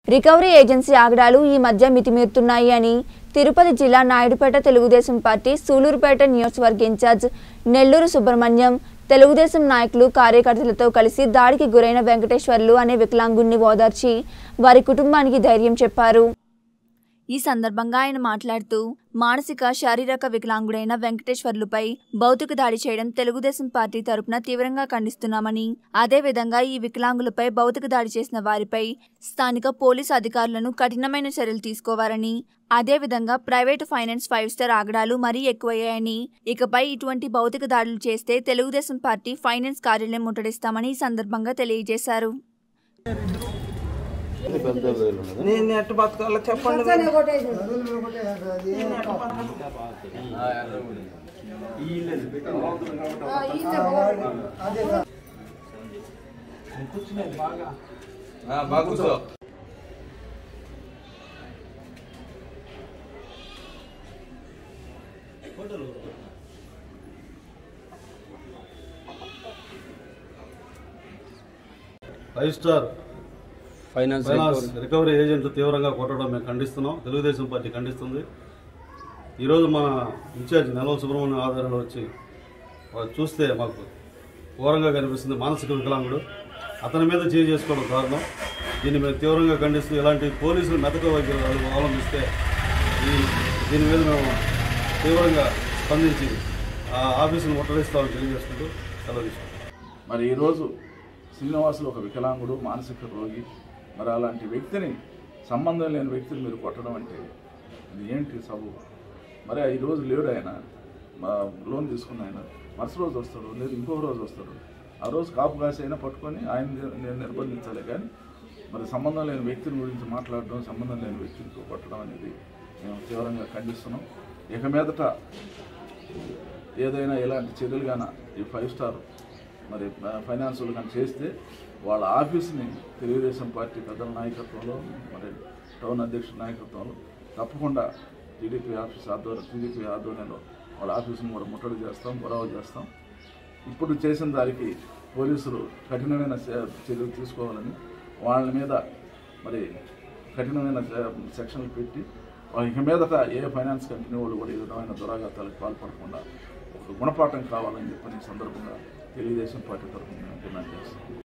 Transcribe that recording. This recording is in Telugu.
రికవరీ ఏజెన్సీ ఆగడాలు ఈ మధ్య మితిమీరుతున్నాయి అని తిరుపతి జిల్లా నాయుడుపేట తెలుగుదేశం పార్టీ సూలూరుపేట నియోజకవర్గ ఇన్ఛార్జ్ నెల్లూరు సుబ్రహ్మణ్యం తెలుగుదేశం నాయకులు కార్యకర్తలతో కలిసి దాడికి గురైన వెంకటేశ్వర్లు అనే వికలాంగుణ్ణి ఓదార్చి వారి కుటుంబానికి ధైర్యం చెప్పారు ఈ సందర్భంగా ఆయన మాట్లాడుతూ మానసిక శారీరక వికలాంగుడైన వెంకటేశ్వర్లుపై భౌతిక దాడి చేయడం తెలుగుదేశం పార్టీ తరపున తీవ్రంగా ఖండిస్తున్నామని అదేవిధంగా ఈ వికలాంగులపై భౌతిక దాడి చేసిన వారిపై స్థానిక పోలీసు అధికారులను కఠినమైన చర్యలు తీసుకోవాలని అదేవిధంగా ప్రైవేటు ఫైనాన్స్ ఫైవ్ స్టార్ ఆగడాలు మరీ ఎక్కువయ్యాయని ఇకపై ఇటువంటి భౌతిక దాడులు చేస్తే తెలుగుదేశం పార్టీ ఫైనాన్స్ కార్యాలయం ముట్టడిస్తామని ఈ సందర్భంగా తెలియజేశారు నేను ఎట్టు బతకాలో చెప్పండి బాగా కూర్చో five star finance finance recovery ఏజెంట్లు తీవ్రంగా కొట్టడం మేము ఖండిస్తున్నాం తెలుగుదేశం పార్టీ ఖండిస్తుంది ఈరోజు మన ఇన్ఛార్జ్ నెలవ సుబ్రహ్మణ్యం ఆధారంలో వచ్చి వాళ్ళు చూస్తే మాకు ఘోరంగా కనిపిస్తుంది మానసిక వికలాంగుడు అతని మీద చేయి చేసుకోవడం కారణం దీన్ని మేము తీవ్రంగా ఖండిస్తూ ఇలాంటి పోలీసులు మెతక వైద్యం అవలంబిస్తే ఈ దీని మీద మేము తీవ్రంగా స్పందించి ఆ ఆఫీసును ముట్టడిస్తామని తెలియజేసుకుంటూ సెలవు తీసుకుంటాం మరి ఈరోజు శ్రీనివాసులు ఒక వికలాంగుడు మానసిక రోగి మరి అలాంటి వ్యక్తిని సంబంధం లేని వ్యక్తిని మీరు కొట్టడం అంటే ఇది ఏంటి సబు మరి ఈ రోజు లేడు ఆయన మా లోన్ తీసుకున్న ఆయన మరుసటి రోజు వస్తాడు లేదు ఇంకో రోజు వస్తాడు ఆ రోజు కాపు కాసి అయినా పట్టుకొని ఆయన నేను నిర్బంధించాలి కానీ మరి సంబంధం లేని వ్యక్తిని గురించి మాట్లాడడం సంబంధం లేని వ్యక్తిని కొట్టడం అనేది మేము తీవ్రంగా ఖండిస్తున్నాం ఇక మీదట ఏదైనా ఇలాంటి చర్యలు గాన ఈ ఫైవ్ స్టార్ మరి ఫైనాన్షియల్ కానీ చేస్తే వాళ్ళ ఆఫీస్ని తెలుగుదేశం పార్టీ పెద్దల నాయకత్వంలో మరి టౌన్ అధ్యక్షుల నాయకత్వంలో తప్పకుండా టీడీపీ ఆఫీస్ ఆధ్వర్యం టీడీపీ ఆధ్వర్యంలో వాళ్ళ ఆఫీసును కూడా ముట్టడి చేస్తాం గొడవ చేస్తాం ఇప్పుడు చేసిన దానికి పోలీసులు కఠినమైన చే- చర్యలు తీసుకోవాలని వాళ్ళ మీద మరి కఠినమైన సె- సెక్షన్లు పెట్టి ఇక మీదట ఏ ఫైనాన్స్ కంపెనీ వాళ్ళు కూడా ఈ విధమైన దురాఘాతాలకు పాల్పడకుండా ఒక గుణపాఠం కావాలని చెప్పని ఈ సందర్భంగా తెలుగుదేశం పార్టీ తరఫున మేము డిమాండ్ చేస్తాం